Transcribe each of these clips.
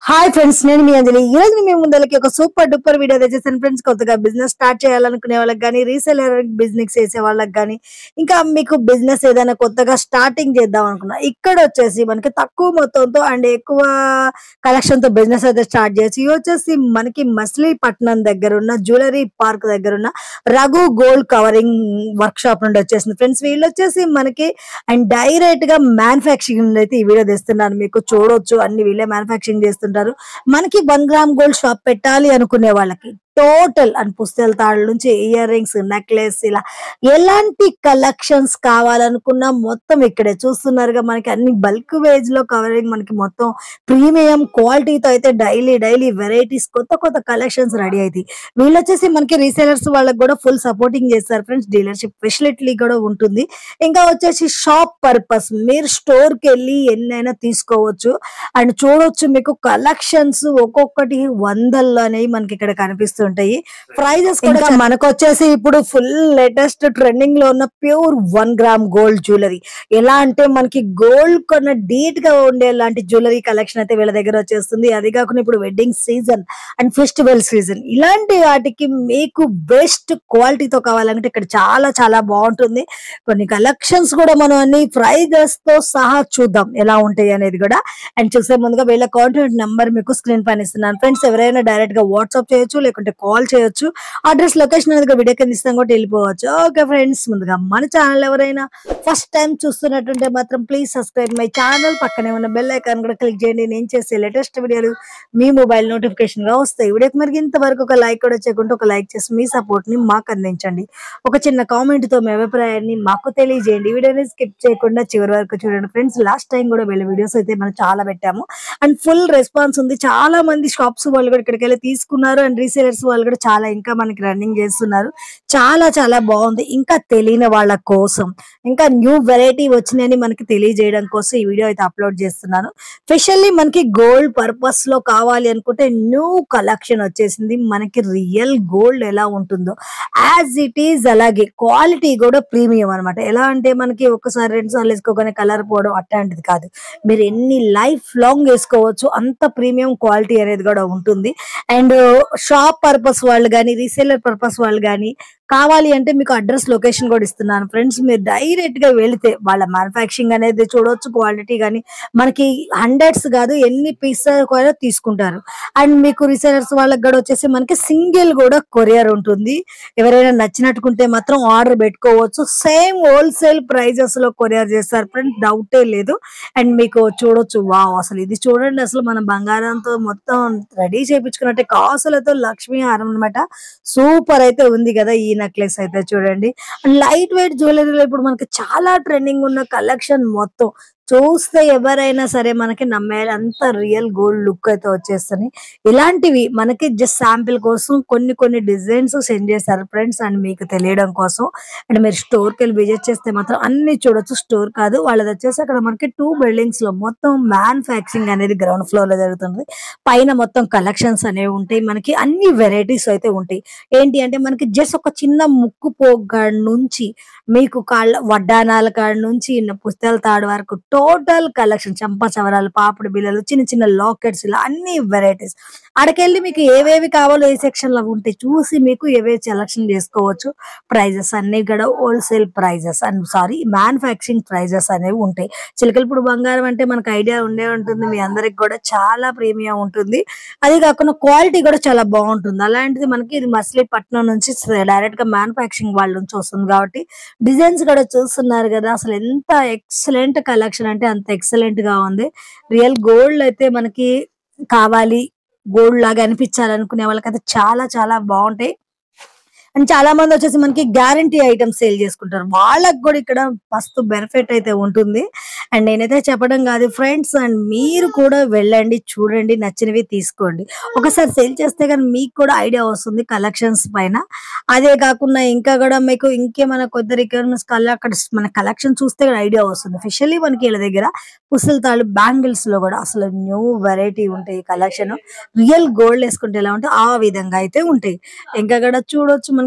hi friends నేను మీ అంజలి ఈ రోజు మీ ముందలకి ఒక సూపర్ డూపర్ వీడియో తెచ్చేసాను ఫ్రెండ్స్ కొత్తగా బిజినెస్ స్టార్ట్ చేయాలనుకునే వాళ్ళకి కానీ రీసెలర్ బిజినెస్ చేసే వాళ్ళకి కానీ ఇంకా మీకు బిజినెస్ ఏదైనా కొత్తగా స్టార్టింగ్ చేద్దాం అనుకున్నా ఇక్కడ వచ్చేసి మనకి తక్కువ మొత్తంతో అండ్ ఎక్కువ కలెక్షన్ తో బిజినెస్ అయితే స్టార్ట్ చేయొచ్చు ఇవి వచ్చేసి మనకి మచిలీపట్నం దగ్గర ఉన్న జ్యువెలరీ పార్క్ దగ్గర ఉన్న Raghu gold covering workshop నుండి వచ్చేసింది ఫ్రెండ్స్ వీళ్ళు వచ్చేసి మనకి అండ్ డైరెక్ట్ గా మ్యానుఫాక్చరింగ్ అయితే ఈ వీడియో తెస్తున్నారు మీకు చూడొచ్చు అన్ని వీళ్ళే మ్యానుఫాక్చరింగ్ చేస్తుంటారు మనకి వన్ గ్రామ్ గోల్డ్ షాప్ పెట్టాలి అనుకునే వాళ్ళకి టోటల్ అని పుస్తల తాళ్ళ నుంచి ఇయర్ రింగ్స్ నెక్లెస్ ఇలా ఎలాంటి కలెక్షన్స్ కావాలనుకున్నా మొత్తం ఇక్కడే చూస్తున్నారుగా మనకి అన్ని బల్క్ వేజ్ లో కవరింగ్ మనకి మొత్తం ప్రీమియం క్వాలిటీతో అయితే డైలీ డైలీ వెరైటీస్ కొత్త కొత్త కలెక్షన్స్ రెడీ అవుతాయి వీళ్ళు వచ్చేసి మనకి రీసేలర్స్ వాళ్ళకి కూడా ఫుల్ సపోర్టింగ్ చేస్తారు ఫ్రెండ్స్ డీలర్షిప్ ఫెసిలిటీ కూడా ఉంటుంది ఇంకా వచ్చేసి షాప్ పర్పస్ మీరు స్టోర్ కి వెళ్ళి ఎన్నైనా తీసుకోవచ్చు అండ్ చూడొచ్చు మీకు కలెక్షన్స్ ఒక్కొక్కటి వందల్లో అనేవి మనకి ఇక్కడ కనిపిస్తుంటాయి ప్రైజెస్ కూడా మనకు వచ్చేసి ఇప్పుడు ఫుల్ లేటెస్ట్ ట్రెండింగ్ లో ఉన్న pure one gram gold jewellery ఎలా అంటే మనకి గోల్డ్ కొన్న డీట్ గా ఉండే లాంటి జ్యువెలరీ కలెక్షన్ అయితే వీళ్ళ దగ్గర వచ్చేస్తుంది అది కాకుండా ఇప్పుడు wedding season and festival season ఇలాంటి వాటికి మీకు బెస్ట్ క్వాలిటీతో కావాలంటే ఇక్కడ చాలా చాలా బాగుంటుంది కొన్ని కలెక్షన్స్ కూడా మనం అన్ని ప్రైజెస్ తో సహా చూద్దాం ఎలా ఉంటాయి అనేది కూడా అండ్ చూసే ముందుగా వీళ్ళ కాంటాక్ట్ నెంబర్ మీకు స్క్రీన్ పైన ఇస్తున్నాను ఫ్రెండ్స్ ఎవరైనా డైరెక్ట్ గా వాట్సాప్ చేయొచ్చు లేకుంటే కాల్ చేయొచ్చు అడ్రస్ లొకేషన్ అనేది వీడియో కింద ఇస్తాం కూడా వెళ్ళిపోవచ్చు ఓకే ఫ్రెండ్స్ ముందుగా మన ఛానల్ ఎవరైనా ఫస్ట్ టైం చూస్తున్నట్టుంటే మాత్రం ప్లీజ్ సబ్స్క్రైబ్ మై ఛానల్ పక్కనే ఉన్న బెల్ ఐకాన్ కూడా క్లిక్ చేయండి నేను చేసే లేటెస్ట్ వీడియోలు మీ మొబైల్ నోటిఫికేషన్ గా వస్తాయి వీడియోకి మరి ఇంతవరకు ఒక లైక్ కూడా చేయకుండా ఒక లైక్ చేసి మీ సపోర్ట్ ని మాకు అందించండి ఒక చిన్న కామెంట్ తో మీ అభిప్రాయాన్ని మాకు తెలియజేయండి వీడియోని స్కిప్ చేయకుండా చివరి వరకు చూడండి ఫ్రెండ్స్ లాస్ట్ టైం కూడా వీళ్ళ వీడియోస్ అయితే మనం చాలా పెట్టాము అండ్ ఫుల్ రెస్పాన్స్ ఉంది చాలా మంది షాప్స్ వాళ్ళు కూడా ఇక్కడికి వెళ్ళి తీసుకున్నారు అండ్ రీసేలర్స్ వాళ్ళు కూడా చాలా ఇంకా మనకి రన్నింగ్ చేస్తున్నారు చాలా చాలా బాగుంది ఇంకా తెలియని వాళ్ళ కోసం ఇంకా న్యూ వెరైటీ వచ్చినాయని మనకి తెలియజేయడం కోసం ఈ వీడియో అయితే అప్లోడ్ చేస్తున్నాను స్పెషల్లీ మనకి గోల్డ్ పర్పస్ లో కావాలి అనుకుంటే న్యూ కలెక్షన్ వచ్చేసింది మనకి రియల్ గోల్డ్ ఎలా ఉంటుందో యాజ్ ఇట్ ఈజ్ అలాగే క్వాలిటీ కూడా ప్రీమియం అన్నమాట ఎలా అంటే మనకి ఒకసారి రెండు సార్లు వేసుకోగానే కలర్ పోవడం అట్లాంటిది కాదు మీరు ఎన్ని లైఫ్ లాంగ్ వేసుకోవచ్చు అంత ప్రీమియం క్వాలిటీ అనేది కూడా ఉంటుంది అండ్ షాప్ పర్పస్ వాళ్ళు కానీ రీసేలర్ పర్పస్ వాళ్ళు కానీ కావాలి అంటే మీకు అడ్రస్ లొకేషన్ కూడా ఇస్తున్నాను ఫ్రెండ్స్ మీరు డైరెక్ట్ గా వెళితే వాళ్ళ మ్యానుఫాక్చరింగ్ అనేది చూడొచ్చు క్వాలిటీ కానీ మనకి హండ్రెడ్స్ కాదు ఎన్ని పీసెస్ కూడా తీసుకుంటారు అండ్ మీకు రీసేలర్స్ వాళ్ళకి కూడా వచ్చేసి మనకి సింగిల్ కూడా కొరియర్ ఉంటుంది ఎవరైనా నచ్చినట్టుకుంటే మాత్రం ఆర్డర్ పెట్టుకోవచ్చు సేమ్ హోల్సేల్ ప్రైజెస్ లో కొరియర్ చేస్తారు ఫ్రెండ్స్ డౌటే లేదు అండ్ మీకు చూడొచ్చు వావ్ అసలు ఇది చూడండి అసలు మన బంగారంతో మొత్తం రెడీ చేయించుకున్నట్టే కాసులతో లక్ష్మీ హారం అనమాట సూపర్ అయితే ఉంది కదా ఈ నెక్లెస్ అయితే చూడండి లైట్ వెయిట్ జ్యువెలరీలో ఇప్పుడు మనకి చాలా ట్రెండింగ్ ఉన్న కలెక్షన్ మొత్తం చూస్తే ఎవరైనా సరే మనకి నమ్మేయాలి అంత రియల్ గోల్డ్ లుక్ అయితే వచ్చేస్తుంది ఇలాంటివి మనకి జస్ట్ శాంపిల్ కోసం కొన్ని కొన్ని డిజైన్స్ సెండ్ చేశారు ఫ్రెండ్స్ అండ్ మీకు తెలియడం కోసం అండ్ మీరు స్టోర్ కి వెళ్ళి విజిట్ చేస్తే మాత్రం అన్ని చూడొచ్చు స్టోర్ కాదు వాళ్ళది వచ్చేసి అక్కడ మనకి టూ బిల్డింగ్స్ లో మొత్తం మ్యానుఫాక్చరింగ్ అనేది గ్రౌండ్ ఫ్లోర్ లో జరుగుతుంది పైన మొత్తం కలెక్షన్స్ అనేవి ఉంటాయి మనకి అన్ని వెరైటీస్ అయితే ఉంటాయి ఏంటి అంటే మనకి జస్ట్ ఒక చిన్న ముక్కు పోగాడ నుంచి మీకు కాళ్ళ వడ్డానాల కాడ నుంచి ఇన్న పుస్తకాల తాడు వరకు టోటల్ కలెక్షన్ చంప చవరాలు పాపిడి బిల్లలు చిన్న చిన్న లాకెట్స్ ఇలా అన్ని వెరైటీస్ అక్కడికెళ్ళి మీకు ఏవేవి కావాలో ఏ సెక్షన్ లో ఉంటాయి చూసి మీకు ఏవేవి సెలక్షన్ చేసుకోవచ్చు ప్రైజెస్ అన్ని కూడా wholesale prices and sorry manufacturing prices అనేవి ఉంటాయి చిలకలపూడి బంగారం అంటే మనకు ఐడియా ఉండే ఉంటుంది మీ అందరికి కూడా చాలా ప్రీమియం ఉంటుంది అది కాకుండా క్వాలిటీ కూడా చాలా బాగుంటుంది అలాంటిది మనకి ఇది మచిలీపట్నం నుంచి డైరెక్ట్ గా మ్యానుఫాక్చరింగ్ వాళ్ళ నుంచి వస్తుంది కాబట్టి డిజైన్స్ కూడా చూస్తున్నారు కదా అసలు ఎంత ఎక్సలెంట్ కలెక్షన్ అంటే అంత ఎక్సలెంట్ గా ఉంది రియల్ గోల్డ్ అయితే మనకి కావాలి గోల్డ్ లాగా అనిపించాలనుకునే వాళ్ళకైతే చాలా చాలా బాగుంటాయి అండ్ చాలా మంది వచ్చేసి మనకి గ్యారంటీ ఐటమ్స్ సేల్ చేసుకుంటారు వాళ్ళకి కూడా ఇక్కడ మస్తు బెనిఫిట్ అయితే ఉంటుంది అండ్ నేనైతే చెప్పడం కాదు ఫ్రెండ్స్ అండ్ మీరు కూడా వెళ్ళండి చూడండి నచ్చినవి తీసుకోండి ఒకసారి సేల్ చేస్తే కానీ మీకు కూడా ఐడియా వస్తుంది కలెక్షన్స్ పైన అదే కాకుండా ఇంకా కూడా మీకు ఇంకేమైనా కొద్ది రిక్వైర్మెంట్స్ కల్లా అక్కడ మన కలెక్షన్ చూస్తే కూడా ఐడియా వస్తుంది స్పెషల్లీ మనకి వీళ్ళ దగ్గర పుస్తల తాళ్ళు బ్యాంగిల్స్ లో కూడా అసలు న్యూ వెరైటీ ఉంటాయి కలెక్షన్ రియల్ గోల్డ్ వేసుకుంటే ఎలా ఉంటే ఆ విధంగా అయితే ఉంటాయి ఇంకా కూడా చూడొచ్చు మనకి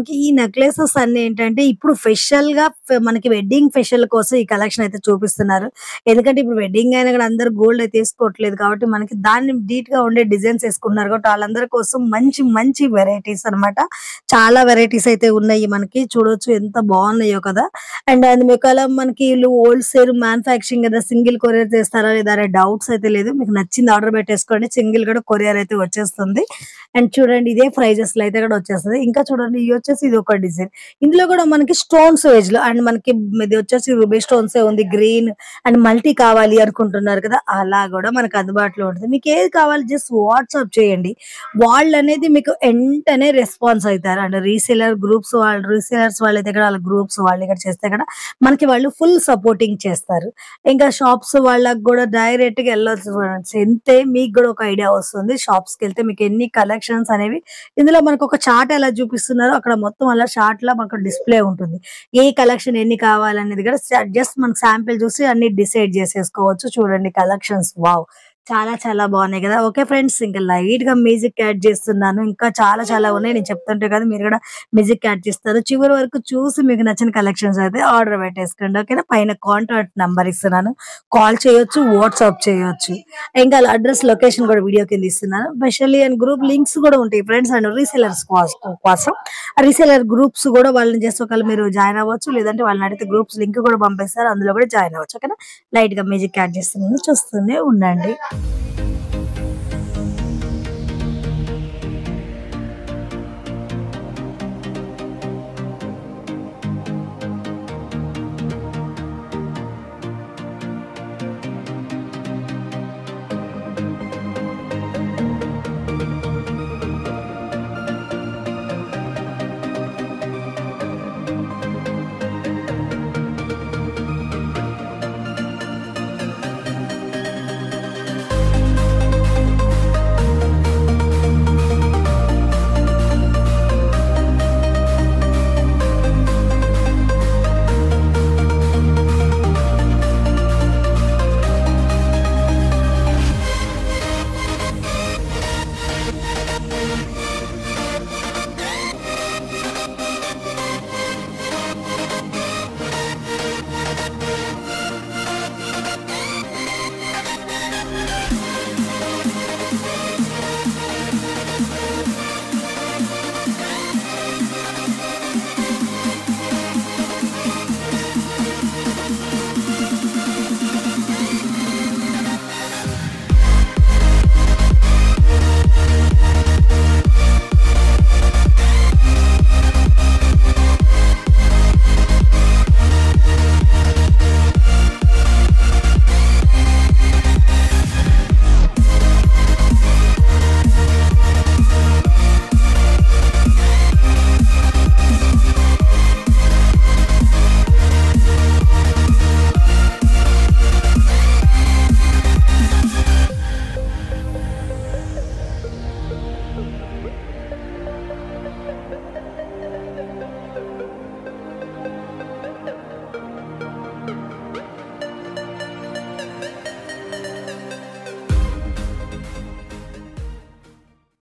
మనకి ఈ నెక్లెసెస్ అన్ని ఏంటంటే ఇప్పుడు స్పెషల్ గా ఫె- మనకి వెడ్డింగ్ ఫెషల్ కోసం ఈ కలెక్షన్ అయితే చూపిస్తున్నారు ఎందుకంటే ఇప్పుడు వెడ్డింగ్ అయినా కూడా అందరూ గోల్డ్ అయితే వేసుకోవట్లేదు కాబట్టి మనకి దాన్ని డీట్ గా ఉండే డిజైన్స్ వేసుకుంటున్నారు కాబట్టి వాళ్ళందరి కోసం మంచి మంచి వెరైటీస్ అన్నమాట చాలా వెరైటీస్ అయితే ఉన్నాయి మనకి చూడొచ్చు ఎంత బాగున్నాయో కదా అండ్ అది మీకు అలా మనకి వీళ్ళు హోల్సేల్ మ్యానుఫాక్చరింగ్ కదా సింగిల్ కొరియర్ చేస్తారా లేదా అనే డౌట్స్ అయితే లేదు మీకు నచ్చింది ఆర్డర్ పెట్టేసుకోండి సింగిల్ కూడా కొరియర్ అయితే వచ్చేస్తుంది అండ్ చూడండి ఇదే ప్రైజెస్ లో అయితే కూడా వచ్చేస్తుంది ఇంకా చూడండి ఇది వచ్చేసి ఇది ఒక డిజైన్ ఇందులో కూడా మనకి స్టోన్స్ వేజ్ లో అండ్ మనకి ఇది వచ్చేసి రూబీ స్టోన్స్ ఉంది గ్రీన్ అండ్ మల్టీ కావాలి అనుకుంటున్నారు కదా అలా కూడా మనకు అందుబాటులో ఉంటుంది మీకు ఏది కావాలి జస్ట్ వాట్సాప్ చేయండి వాళ్ళు అనేది మీకు వెంటనే రెస్పాన్స్ అవుతారు అండ్ రీసేలర్ గ్రూప్స్ వాళ్ళు రీసేలర్స్ వాళ్ళైతే కూడా వాళ్ళ గ్రూప్స్ వాళ్ళు ఇక్కడ చేస్తే కూడా మనకి వాళ్ళు ఫుల్ సపోర్టింగ్ చేస్తారు ఇంకా షాప్స్ వాళ్ళకి కూడా డైరెక్ట్ గా వెళ్ళొచ్చు ఫ్రెండ్స్ ఎంతే మీకు కూడా ఒక ఐడియా వస్తుంది షాప్స్ కి వెళ్తే మీకు ఎన్ని కలెక్షన్స్ అనేవి ఇందులో మనకు ఒక చార్ట్ ఎలా చూపిస్తున్నారో అక్కడ మొత్తం అలా చార్ట్ లా మనకు డిస్ప్లే ఉంటుంది ఏ కలెక్షన్ ఎన్ని కావాలనేది కూడా జస్ట్ మనకు శాంపిల్ చూసి అన్ని డిసైడ్ చేసేసుకోవచ్చు చూడండి కలెక్షన్స్ వావ్ చాలా చాలా బాగున్నాయి కదా ఓకే ఫ్రెండ్స్ ఇంకా లైట్ గా మ్యూజిక్ యాడ్ చేస్తున్నాను ఇంకా చాలా చాలా ఉన్నాయి నేను చెప్తుంటే కదా మీరు కూడా మ్యూజిక్ యాడ్ చేస్తారు చివరి వరకు చూసి మీకు నచ్చిన కలెక్షన్స్ అయితే ఆర్డర్ పెట్టేసుకోండి ఓకేనా పైన కాంటాక్ట్ నంబర్ ఇస్తున్నాను కాల్ చేయొచ్చు వాట్సాప్ చేయొచ్చు ఇంకా అడ్రస్ లొకేషన్ కూడా వీడియో కింద ఇస్తున్నాను స్పెషల్లీ అండ్ గ్రూప్ లింక్స్ కూడా ఉంటాయి ఫ్రెండ్స్ అండ్ రీసెలర్స్ కోసం రీసెలర్ గ్రూప్స్ కూడా వాళ్ళని చేస్తే ఒకవేళ మీరు జాయిన్ అవ్వచ్చు లేదంటే వాళ్ళని అడిగితే గ్రూప్స్ లింక్ కూడా పంపిస్తారు అందులో కూడా జాయిన్ అవ్వచ్చు ఓకేనా లైట్ గా మ్యూజిక్ యాడ్ చేస్తున్నాను చూస్తూనే ఉండండి